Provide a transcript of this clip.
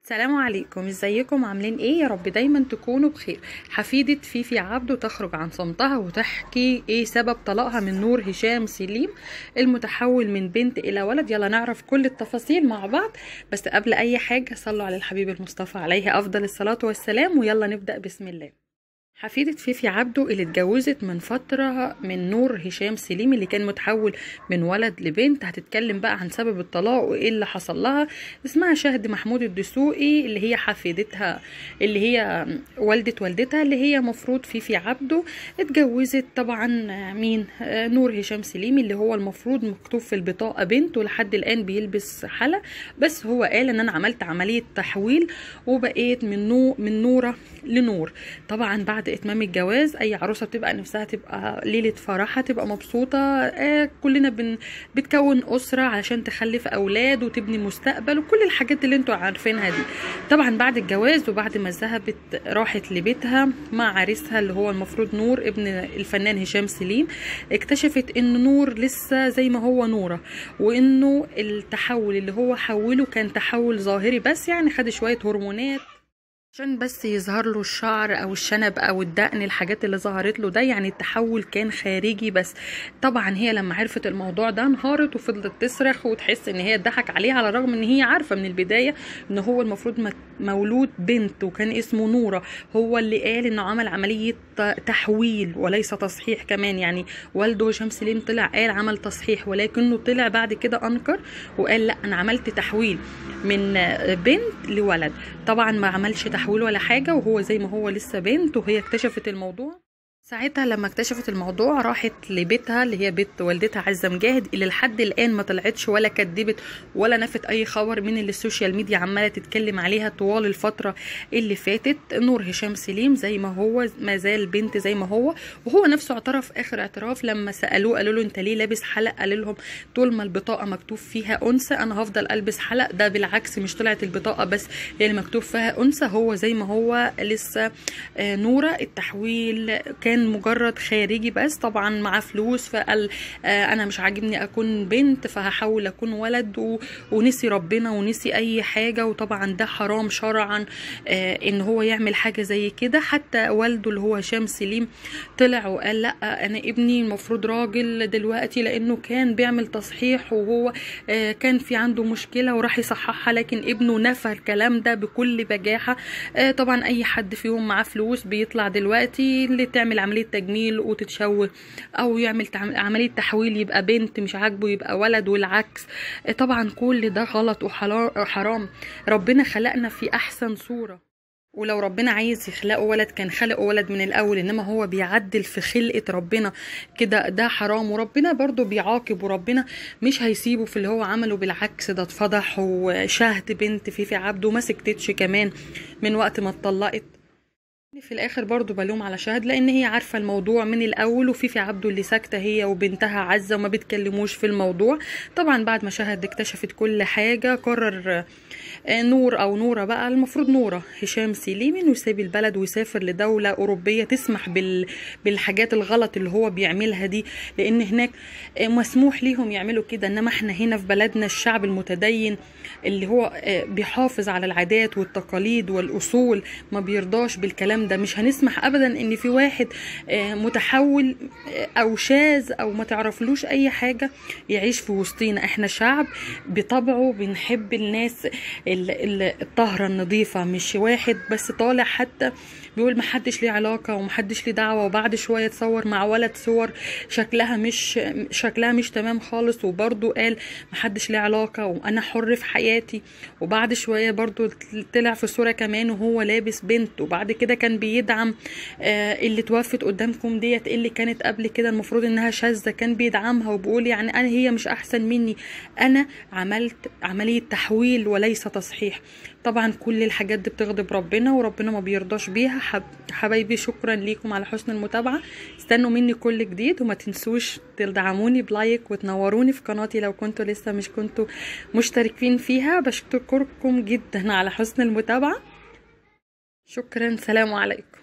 السلام عليكم ازيكم عاملين ايه يا رب دايما تكونوا بخير حفيدة فيفي عبده تخرج عن صمتها وتحكي ايه سبب طلاقها من نور هشام سليم المتحول من بنت الى ولد يلا نعرف كل التفاصيل مع بعض بس قبل اي حاجة صلوا على الحبيب المصطفى عليه افضل الصلاة والسلام ويلا نبدأ بسم الله حفيدة فيفي عبده اللي اتجوزت من فترة من نور هشام سليم اللي كان متحول من ولد لبنت هتتكلم بقى عن سبب الطلاق وايه اللي حصل لها اسمها شهد محمود الدسوقي اللي هي حفيدتها اللي هي والدة والدتها اللي هي مفروض فيفي عبده اتجوزت طبعا مين آه، نور هشام سليم اللي هو المفروض مكتوب في البطاقة بنت ولحد الآن بيلبس حلق بس هو قال ان انا عملت عملية تحويل وبقيت من نو من نورة لنور طبعا بعد اتمام الجواز اي عروسه بتبقى نفسها تبقى ليله فرحها تبقى مبسوطه آه كلنا بن بتكون اسره عشان تخلف اولاد وتبني مستقبل وكل الحاجات اللي انتوا عارفينها دي طبعا بعد الجواز وبعد ما ذهبت راحت لبيتها مع عريسها اللي هو المفروض نور ابن الفنان هشام سليم اكتشفت ان نور لسه زي ما هو نوره وانه التحول اللي هو حوله كان تحول ظاهري بس يعني خد شويه هرمونات عشان بس يظهر له الشعر او الشنب او الدقن الحاجات اللي ظهرت له ده يعني التحول كان خارجي بس طبعا هي لما عرفت الموضوع ده انهارت وفضلت تصرخ وتحس ان هي اتضحك عليها على الرغم ان هي عارفه من البدايه ان هو المفروض م- مولود بنت وكان اسمه نوره هو اللي قال انه عمل عمليه ت- تحويل وليس تصحيح كمان يعني والده هشام سليم طلع قال عمل تصحيح ولكنه طلع بعد كده انكر وقال لا انا عملت تحويل من بنت لولد طبعا ما عملش تحويل ولا حاجه وهو زي ما هو لسه بنت وهي اكتشفت الموضوع ساعتها لما اكتشفت الموضوع راحت لبيتها اللي هي بيت والدتها عزه مجاهد اللي لحد الان ما طلعتش ولا كدبت ولا نفت اي خبر من اللي السوشيال ميديا عماله تتكلم عليها طوال الفتره اللي فاتت نور هشام سليم زي ما هو ما زال بنت زي ما هو وهو نفسه اعترف اخر اعتراف لما سالوه قالوا له انت ليه لابس حلق قال لهم طول ما البطاقه مكتوب فيها انثى انا هفضل البس حلق ده بالعكس مش طلعت البطاقه بس هي اللي مكتوب فيها انثى هو زي ما هو لسه آه، نوره التحويل كان مجرد خارجي بس طبعا معاه فلوس فقال آه، انا مش عاجبني اكون بنت فهحاول اكون ولد و... ونسي ربنا ونسي اي حاجه وطبعا ده حرام شرعا آه، ان هو يعمل حاجه زي كده حتى والده اللي هو هشام سليم طلع وقال لا انا ابني المفروض راجل دلوقتي لانه كان بيعمل تصحيح وهو آه، كان في عنده مشكله وراح يصححها لكن ابنه نفى الكلام ده بكل بجاحه آه، طبعا اي حد فيهم معاه فلوس بيطلع دلوقتي اللي تعمل عمليه تجميل وتتشوه او يعمل تعم- عمليه تحويل يبقى بنت مش عاجبه يبقى ولد والعكس آه، طبعا كل ده غلط وحلا- وحرام ربنا خلقنا في احسن صوره ولو ربنا عايز يخلقه ولد كان خلقه ولد من الاول انما هو بيعدل في خلقه ربنا كده ده حرام وربنا برضو بيعاقب وربنا مش هيسيبه في اللي هو عمله بالعكس ده اتفضح وشهد بنت فيفي عبده ما سكتتش كمان من وقت ما اتطلقت في الاخر برضو بلوم على شهد لان هي عارفه الموضوع من الاول وفيفي عبده اللي ساكته هي وبنتها عزه وما بيتكلموش في الموضوع طبعا بعد ما شهد اكتشفت كل حاجه قرر آه، نور او نوره بقى المفروض نوره هشام سليم انه يسيب البلد ويسافر لدوله اوروبيه تسمح بال بالحاجات الغلط اللي هو بيعملها دي لان هناك آه، مسموح ليهم يعملوا كده انما احنا هنا في بلدنا الشعب المتدين اللي هو آه، بيحافظ على العادات والتقاليد والاصول ما بيرضاش بالكلام ده مش هنسمح ابدا ان في واحد آه، متحول آه، او شاذ او ما تعرفلوش اي حاجه يعيش في وسطينا احنا شعب بطبعه بنحب الناس ال- ال- الطاهره النظيفه مش واحد بس طالع حتى بيقول محدش ليه علاقه ومحدش ليه دعوه وبعد شويه تصور مع ولد صور شكلها مش شكلها مش تمام خالص وبرضه قال محدش ليه علاقه وانا حر في حياتي وبعد شويه برضه طلع في صوره كمان وهو لابس بنت وبعد كده كان بيدعم آه، اللي توفت قدامكم ديت اللي كانت قبل كده المفروض انها شاذه كان بيدعمها وبيقول يعني انا هي مش احسن مني انا عملت عمليه تحويل وليس تصحيح طبعا كل الحاجات دي بتغضب ربنا وربنا ما بيرضاش بيها حب حبايبي شكرا ليكم على حسن المتابعه استنوا مني كل جديد وما تنسوش تدعموني بلايك وتنوروني في قناتي لو كنتوا لسه مش كنتوا مشتركين فيها بشكركم جدا على حسن المتابعه شكرا سلام عليكم